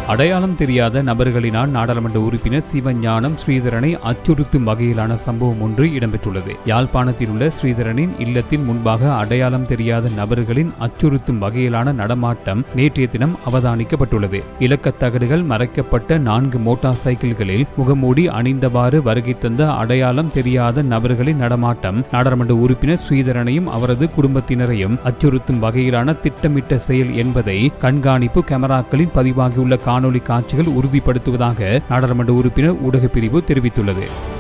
அடையாளம் தெரியாத நபர்களினால் நாடாளுமன்ற உறுப்பினர் சிவஞானம் ஸ்ரீதரனை அச்சுறுத்தும் வகையிலான சம்பவம் ஒன்று இடம்பெற்றுள்ளது யாழ்ப்பாணத்தில் உள்ள ஸ்ரீதரனின் இல்லத்தின் முன்பாக அடையாளம் தெரியாத நபர்களின் அச்சுறுத்தும் வகையிலான நடமாட்டம் நேற்றைய தினம் அவதானிக்கப்பட்டுள்ளது இலக்கத் தகடுகள் மறைக்கப்பட்ட நான்கு மோட்டார் சைக்கிள்களில் முகமூடி அணிந்தவாறு வருகை தந்த அடையாளம் தெரியாத நபர்களின் நடமாட்டம் நாடாளுமன்ற உறுப்பினர் ஸ்ரீதரனையும் அவரது குடும்பத்தினரையும் அச்சுறுத்தும் வகையிலான திட்டமிட்ட செயல் என்பதை கண்காணிப்பு கேமராக்களில் பதிவாகியுள்ள காணொளி காட்சிகள் உறுதிப்படுத்துவதாக நாடாளுமன்ற உறுப்பினர் ஊடகப் பிரிவு தெரிவித்துள்ளது